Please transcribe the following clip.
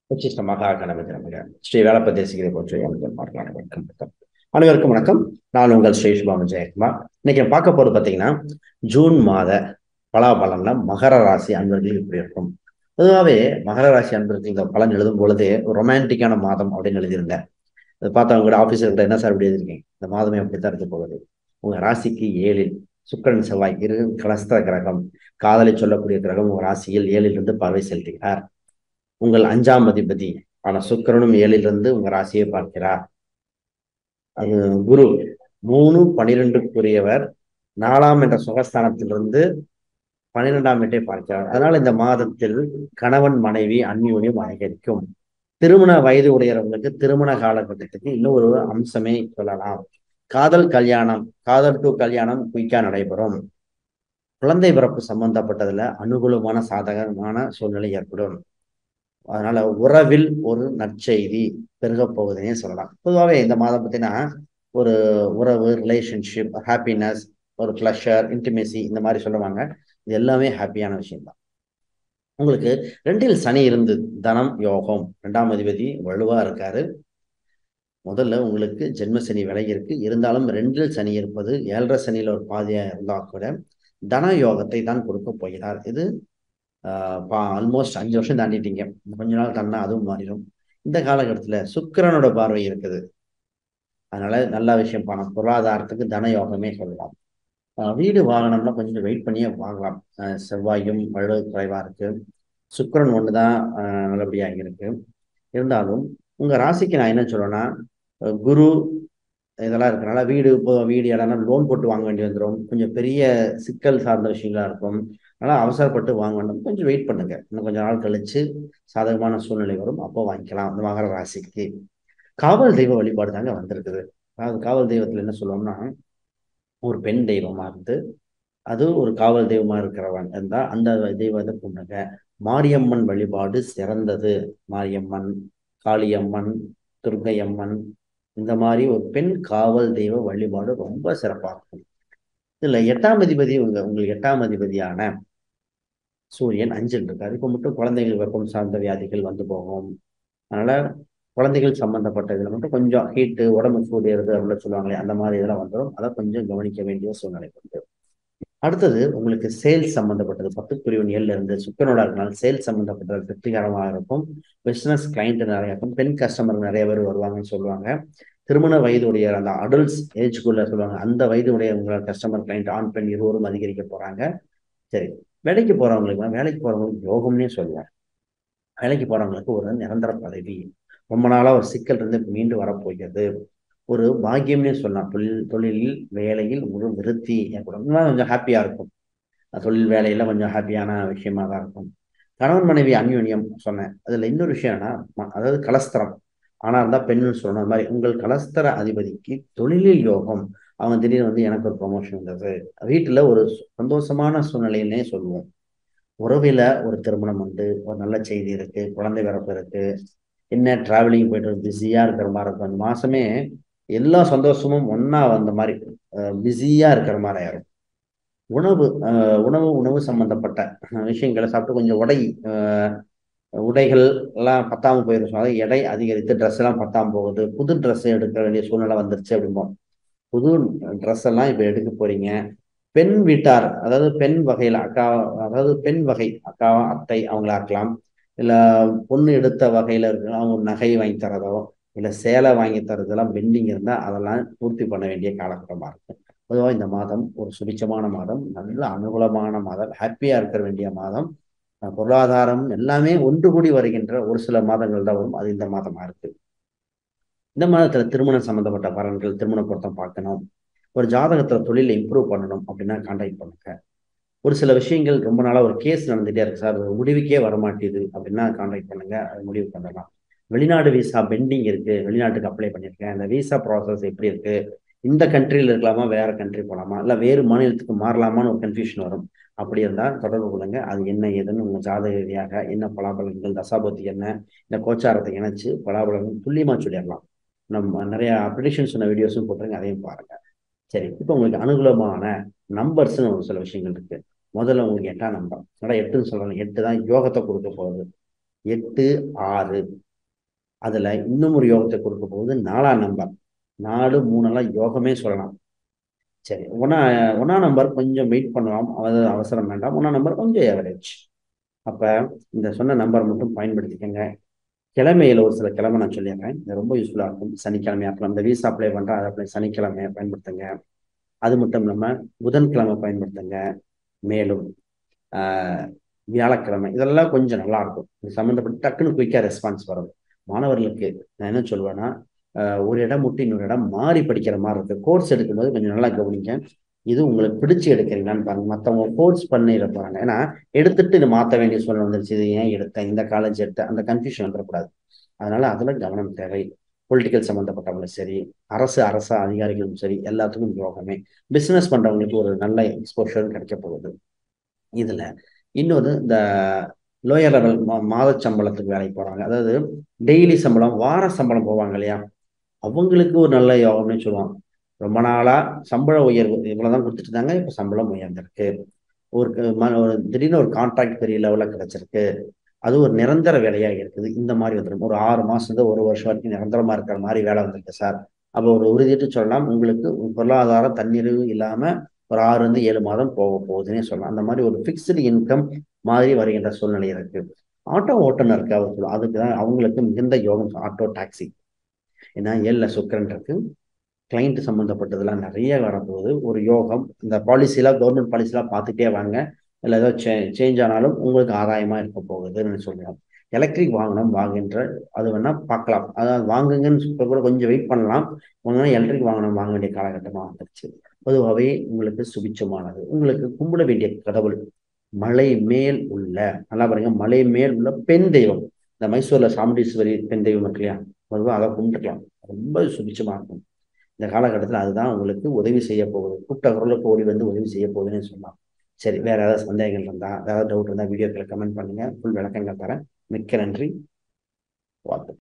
உச்சிஷ்ட மகா கணபதி நமக ஸ்ரீ வேலப்ப தேசிகரை போற்றி அனைவரும் பார்க்கலாம் வணக்கம் வணக்கம். அனைவருக்கும் வணக்கம் நான் உங்கள் ஸ்ரீ சுபாம ஜெயக்குமார் இன்னைக்கு நம்ம பார்க்க போறது பார்த்தீங்கன்னா ஜூன் மாத பலாபலன்ல மகர ராசி அன்பர்கள் இப்படி இருக்கும் பொதுவாகவே மகர ராசி அன்பர்கள் இந்த பலன் எழுதும் பொழுது ஒரு ரொமான்டிக்கான மாதம் அப்படின்னு எழுதியிருந்தேன் அதை பார்த்தவங்க கூட ஆஃபீஸர் கூட என்ன சார் இப்படி எழுதிருக்கீங்க இந்த மாதமே அப்படித்தான் இருக்க போகுது உங்க ராசிக்கு ஏழில் சுக்கிரன் செவ்வாய் இரு கலஸ்திர கிரகம் காதலை சொல்லக்கூடிய கிரகம் உங்க ராசியில் ஏழில் இருந்து பார்வை செலுத்துகிறார் உங்கள் அஞ்சாம் அதிபதி ஆன சுக்கிரனும் ஏழிலிருந்து உங்க ராசியை பார்க்கிறார் அது குரு மூணு பனிரெண்டுக்குரியவர் நாலாம் என்ற சுகஸ்தானத்திலிருந்து பன்னிரெண்டாம் வீட்டை பார்க்கிறார் அதனால இந்த மாதத்தில் கணவன் மனைவி அந்யோன்யம் அதிகரிக்கும் திருமண வயது உடையவர்களுக்கு திருமண காலகட்டத்துக்கு இன்னும் ஒரு அம்சமே சொல்லலாம் காதல் கல்யாணம் காதல் டு கல்யாணம் குயிக்கா நடைபெறும் குழந்தை பிறப்பு சம்பந்தப்பட்டதுல அனுகூலமான சாதகமான சூழ்நிலை ஏற்படும் அதனால உறவில் ஒரு நற்செய்தி பெருக போகுதுன்னே சொல்லலாம் பொதுவாகவே இந்த மாதம் பார்த்தீங்கன்னா ஒரு உறவு ரிலேஷன்ஷிப் ஹாப்பினஸ் ஒரு ப்ளஷர் இன்டிமேசி இந்த மாதிரி சொல்லுவாங்க இது எல்லாமே ஹாப்பியான விஷயம் தான் உங்களுக்கு ரெண்டில் சனி இருந்து தனம் யோகம் ரெண்டாம் அதிபதி வலுவா இருக்காரு முதல்ல உங்களுக்கு ஜென்ம சனி விலகி இருக்கு இருந்தாலும் ரெண்டில் சனி இருப்பது ஏழரை சனியில ஒரு பாதியா இருந்தா கூட தன யோகத்தை தான் கொடுக்க போகிறார் இது ஆல்மோஸ்ட் அஞ்சு வருஷம் தாண்டிட்டீங்க கொஞ்ச நாள் தாண்டா அதுவும் மாறிடும் இந்த காலகட்டத்துல சுக்கிரனோட பார்வை இருக்குது அதனால நல்ல விஷயம் பணம் பொருளாதாரத்துக்கு தன யோகமே சொல்லலாம் வீடு வாகனம்லாம் கொஞ்சம் வெயிட் பண்ணியே வாங்கலாம் செவ்வாயும் வலு குறைவா இருக்கு சுக்கிரன் ஒன்று தான் நல்லபடியாக இருக்கு இருந்தாலும் உங்க ராசிக்கு நான் என்ன சொல்றேன்னா குரு இதெல்லாம் இருக்கனால வீடு இப்போ வீடு இடம்னா லோன் போட்டு வாங்க வேண்டி வந்துடும் கொஞ்சம் பெரிய சிக்கல் சார்ந்த விஷயங்களா இருக்கும் அதனால் அவசரப்பட்டு வாங்க வேண்டும் கொஞ்சம் வெயிட் பண்ணுங்க இன்னும் கொஞ்சம் நாள் கழிச்சு சாதகமான சூழ்நிலை வரும் அப்போ வாங்கிக்கலாம் அந்த மகர ராசிக்கு காவல் தெய்வ வழிபாடு தாங்க வந்திருக்குது அதாவது காவல் தெய்வத்தில் என்ன சொல்லுவோம்னா ஒரு பெண் தெய்வமா இருந்து அது ஒரு காவல் தெய்வமா இருக்கிறவன் இருந்தா அந்த தெய்வத்தை கும்பிடுங்க மாரியம்மன் வழிபாடு சிறந்தது மாரியம்மன் காளியம்மன் துர்கையம்மன் இந்த மாதிரி ஒரு பெண் காவல் தெய்வ வழிபாடு ரொம்ப சிறப்பாக இருக்கும் இதுல எட்டாம் அதிபதி உங்க உங்களுக்கு எட்டாம் அதிபதியான சூரியன் அஞ்சில் இருக்காரு இப்போ மட்டும் குழந்தைகள் வெப்பம் சார்ந்த வியாதிகள் வந்து போகும் அதனால குழந்தைகள் சம்பந்தப்பட்ட இதில் மட்டும் கொஞ்சம் ஹீட்டு உடம்பு சூடியது அப்படின்னு சொல்லுவாங்களே அந்த மாதிரி இதெல்லாம் வந்துடும் அதை கொஞ்சம் கவனிக்க வேண்டிய சூழ்நிலை உண்டு அடுத்தது உங்களுக்கு சேல்ஸ் சம்பந்தப்பட்டது பத்து பிரிவு ஏழுல இருந்து சுக்கனோட இருக்கனால சேல்ஸ் சம்பந்தப்பட்டது வெற்றிகரமாக இருக்கும் பிசினஸ் கிளைண்ட் நிறைய இருக்கும் பெண் கஸ்டமர் நிறைய பேர் வருவாங்கன்னு சொல்லுவாங்க திருமண வயதுடைய அந்த அடல்ட்ஸ் ஏஜ்குள்ள சொல்லுவாங்க அந்த வயது உடைய உங்களோட கஸ்டமர் கிளைண்ட் ஆண் பெண் இருவரும் அதிகரிக்க போறாங்க சரி வேலைக்கு போறவங்களுக்கு வேலைக்கு போறவங்களுக்கு யோகம்னே சொல்லுவேன் வேலைக்கு போறவங்களுக்கு ஒரு நிரந்தர பதவி ரொம்ப நாளா ஒரு சிக்கல் இருந்து மீண்டு வரப்போகிறது ஒரு பாக்கியம்னே சொல்லலாம் தொழில் தொழிலில் வேலையில் ஒரு விருத்தி ஏற்படும் கொஞ்சம் ஹாப்பியா இருக்கும் தொழில் வேலையில கொஞ்சம் ஹாப்பியான விஷயமா தான் இருக்கும் கணவன் மனைவி அந்யோன்யம் சொன்னேன் அதுல இன்னொரு விஷயம்னா அதாவது கலஸ்திரம் ஆனா இருந்தா பெண்ணுன்னு சொல்லணும் அது மாதிரி உங்கள் கலஸ்தர அதிபதிக்கு தொழிலில் யோகம் அவங்க திடீர்னு வந்து எனக்கு ஒரு ப்ரொமோஷன் வந்தது வீட்டுல ஒரு சந்தோஷமான சூழ்நிலையிலே சொல்லுவோம் உறவில ஒரு திருமணம் உண்டு ஒரு நல்ல செய்தி இருக்கு குழந்தை பிறப்பு இருக்கு என்ன டிராவலிங் போயிட்டு பிஸியா இருக்கிற மாதிரி இருக்கும் அந்த மாசமே எல்லா சந்தோஷமும் ஒன்னா வந்த மாதிரி பிஸியா இருக்கிற மாதிரி ஆயிரும் உணவு உணவு உணவு சம்பந்தப்பட்ட விஷயங்களை சாப்பிட்டு கொஞ்சம் உடை உடைகள் எல்லாம் பத்தாம போயிடும் அதாவது எடை அதிகரித்து ட்ரெஸ் எல்லாம் பத்தாம போகுது புது ட்ரெஸ் எடுக்க வேண்டிய சூழ்நிலை வந்துருச்சு அப்படிம்போம் புது ட்ரெஸ் எல்லாம் இப்ப எடுக்க போறீங்க பெண் வீட்டார் அதாவது பெண் வகையில அக்கா அதாவது பெண் வகை அக்கா அத்தை அவங்களா இருக்கலாம் இல்ல பொண்ணு எடுத்த வகையில இருக்கு அவங்க நகை வாங்கி தரதோ இல்ல சேலை வாங்கி தரதெல்லாம் பெண்டிங் இருந்தா அதெல்லாம் பூர்த்தி பண்ண வேண்டிய காலகட்டமா இருக்கும் பொதுவாக இந்த மாதம் ஒரு சுபிச்சமான மாதம் நல்ல அனுகூலமான மாதம் ஹாப்பியா இருக்க வேண்டிய மாதம் பொருளாதாரம் எல்லாமே ஒன்று கூடி வருகின்ற ஒரு சில மாதங்கள் தான் வரும் அது இந்த மாதமா இருக்கு இந்த மாதத்துல திருமணம் சம்பந்தப்பட்ட பலன்கள் திருமண பொருத்தம் பார்க்கணும் ஒரு ஜாதகத்துல தொழிலை இம்ப்ரூவ் பண்ணணும் அப்படின்னா கான்டாக்ட் பண்ணுங்க ஒரு சில விஷயங்கள் ரொம்ப நாளா ஒரு கேஸ் நடந்துட்டே இருக்கு சார் முடிவுக்கே வரமாட்டேது அப்படின்னா கான்டாக்ட் பண்ணுங்க அது முடிவு பண்ணலாம் வெளிநாடு விசா பெண்டிங் இருக்கு வெளிநாட்டுக்கு அப்ளை பண்ணியிருக்கேன் அந்த விசா ப்ராசஸ் எப்படி இருக்கு இந்த கண்ட்ரியில் இருக்கலாமா வேற கண்ட்ரி போகலாமா இல்லை வேறு மாநிலத்துக்கு மாறலாமான்னு ஒரு கன்ஃபியூஷன் வரும் அப்படி இருந்தால் தொடர்பு கொள்ளுங்க அது என்ன ஏதுன்னு உங்கள் ஜாதக ரீதியாக என்ன பலாபலன்கள் தசாபத்தி என்ன இந்த கோச்சாரத்தை இணைச்சு பலாபலன்கள் துல்லியமாக சொல்லிடலாம் நம்ம நிறைய ப்ரிடிஷன் சொன்ன வீடியோஸும் போட்டுருங்க அதையும் பாருங்க சரி இப்போ உங்களுக்கு அனுகூலமான நம்பர்ஸ்னு ஒரு சில விஷயங்கள் இருக்கு முதல்ல உங்களுக்கு எட்டாம் நம்பர் ஆனால் எட்டுன்னு சொல்றாங்க எட்டு தான் யோகத்தை கொடுக்க போகுது எட்டு ஆறு அதுல இன்னும் ஒரு யோகத்தை கொடுக்க போகுது நாலாம் நம்பர் நாலு மூணெல்லாம் யோகமே சொல்லலாம் சரி ஒன்னா ஒன்னா நம்பர் கொஞ்சம் வெயிட் பண்ணலாம் அதாவது அவசரம் வேண்டாம் ஒன்னா நம்பர் கொஞ்சம் ஏவரேஜ் அப்ப இந்த சொன்ன நம்பர் மட்டும் பயன்படுத்திக்கங்க கிழமையில ஒரு சில கிழமை நான் சொல்லிடுறேன் இது ரொம்ப யூஸ்ஃபுல்லா இருக்கும் சனிக்கிழமையா இருக்கலாம் இந்த வீசா அப்ளை பண்றேன் அதை அப்ளை சனிக்கிழமையை பயன்படுத்துங்க அது மட்டும் இல்லாம புதன்கிழமை பயன்படுத்துங்க மேலும் ஆஹ் வியாழக்கிழமை இதெல்லாம் கொஞ்சம் நல்லா இருக்கும் இது சம்மந்தப்பட்டு டக்குன்னு குயிக்கா ரெஸ்பான்ஸ் வரும் மாணவர்களுக்கு நான் என்ன சொல்லுவேன்னா ஒரு இடம் விட்டு இன்னொரு இடம் மாறி படிக்கிற மாதிரி இருக்கு கோர்ஸ் எடுக்கும்போது கொஞ்சம் நல்லா கவனிங்க இது உங்களுக்கு பிடிச்சி எடுக்கிறீங்களான்னு பாருங்க மற்றவங்க கோர்ஸ் பண்ணிட போறாங்க ஏன்னா எடுத்துட்டு இது மாற்ற வேண்டிய சூழ்நிலை வந்துருச்சு இது ஏன் எடுத்தேன் இந்த காலேஜ் எடுத்தேன் அந்த கன்ஃபியூஷன் வந்துடக்கூடாது அதனால அதுல கவனம் தேவை பொலிட்டிக்கல் சம்மந்தப்பட்டவங்களும் சரி அரசு அரசு அதிகாரிகளும் சரி எல்லாத்துக்கும் யோகமே பிசினஸ் பண்றவங்களுக்கு ஒரு நல்ல எக்ஸ்போஷர் கிடைக்க போகுது இதுல இன்னொரு இந்த லோயர் லெவல் மாத சம்பளத்துக்கு வேலைக்கு போறாங்க அதாவது டெய்லி சம்பளம் வார சம்பளம் போவாங்க இல்லையா அவங்களுக்கு ஒரு நல்ல யோகம்னு சொல்லுவாங்க ரொம்ப நாளா சம்பள உயர்வு இவ்வளவுதான் கொடுத்துட்டு இருந்தாங்க இப்ப சம்பளம் உயர்ந்திருக்கு ஒரு ஒரு திடீர்னு ஒரு கான்ட்ராக்ட் பெரிய லெவல்ல கிடைச்சிருக்கு அது ஒரு நிரந்தர வேலையா இருக்குது இந்த மாதிரி வந்துடும் ஒரு ஆறு மாசம் ஒரு வருஷம் வரைக்கும் நிரந்தரமா இருக்கிற மாதிரி வேலை வந்திருக்கு சார் அப்போ ஒரு உறுதிட்டு சொல்லலாம் உங்களுக்கு பொருளாதார தன்னிறைவு இல்லாம ஒரு ஆறு இருந்து ஏழு மாதம் போக போகுதுன்னே சொல்லலாம் அந்த மாதிரி ஒரு பிக்ஸ்டு இன்கம் மாதிரி வருகின்ற சூழ்நிலை இருக்கு ஆட்டோ ஓட்டுநருக்கு அவர் சொல்லுவோம் அதுக்கு தான் அவங்களுக்கு மிகுந்த யோகம் ஆட்டோ டாக்ஸி ஏன்னா ஏழுல சுக்கரன் இருக்கு கிளைண்ட் சம்மந்தப்பட்டதெல்லாம் நிறைய வரப்போகுது ஒரு யோகம் இந்த பாலிசிலாம் கவர்மெண்ட் பாலிசிலாம் பார்த்துட்டே வாங்க இல்லை ஏதோ சே சேஞ்ச் ஆனாலும் உங்களுக்கு ஆதாயமா இருக்க போகுதுன்னு சொல்றோம் எலக்ட்ரிக் வாங்கணும் வாங்குன்ற அது வேணா பார்க்கலாம் அதாவது வாங்குங்கன்னு சொல்ல கூட கொஞ்சம் வெயிட் பண்ணலாம் வாங்கினா எலக்ட்ரிக் வாங்கணும் வாங்க வேண்டிய காலகட்டமாக வந்துருச்சு பொதுவாகவே உங்களுக்கு சுபிச்சமானது உங்களுக்கு கும்பிட வேண்டிய கடவுள் மலை மேல் உள்ள நல்லா பாருங்க மலை மேல் உள்ள பெண் தெய்வம் இந்த மைசூர்ல சாமுண்டீஸ்வரி பெண் தெய்வம் இருக்கு இல்லையா பொதுவாக அதை கும்பிட்டுக்கலாம் ரொம்ப சுபிச்சமா இருக்கும் இந்த காலகட்டத்தில் அதுதான் உங்களுக்கு உதவி செய்ய போகுது கூப்பிட்ட குரலுக்கு ஓடி வந்து உதவி செய்ய போகுதுன்னு சொல்லலாம் சரி வேற ஏதாவது சந்தேகங்கள் இருந்தா ஏதாவது டவுட் இருந்தால் வீடியோக்களை கமெண்ட் பண்ணுங்க ஃபுல் விளக்கங்கள் தரேன் மிக்க நன்றி வாழ்த்து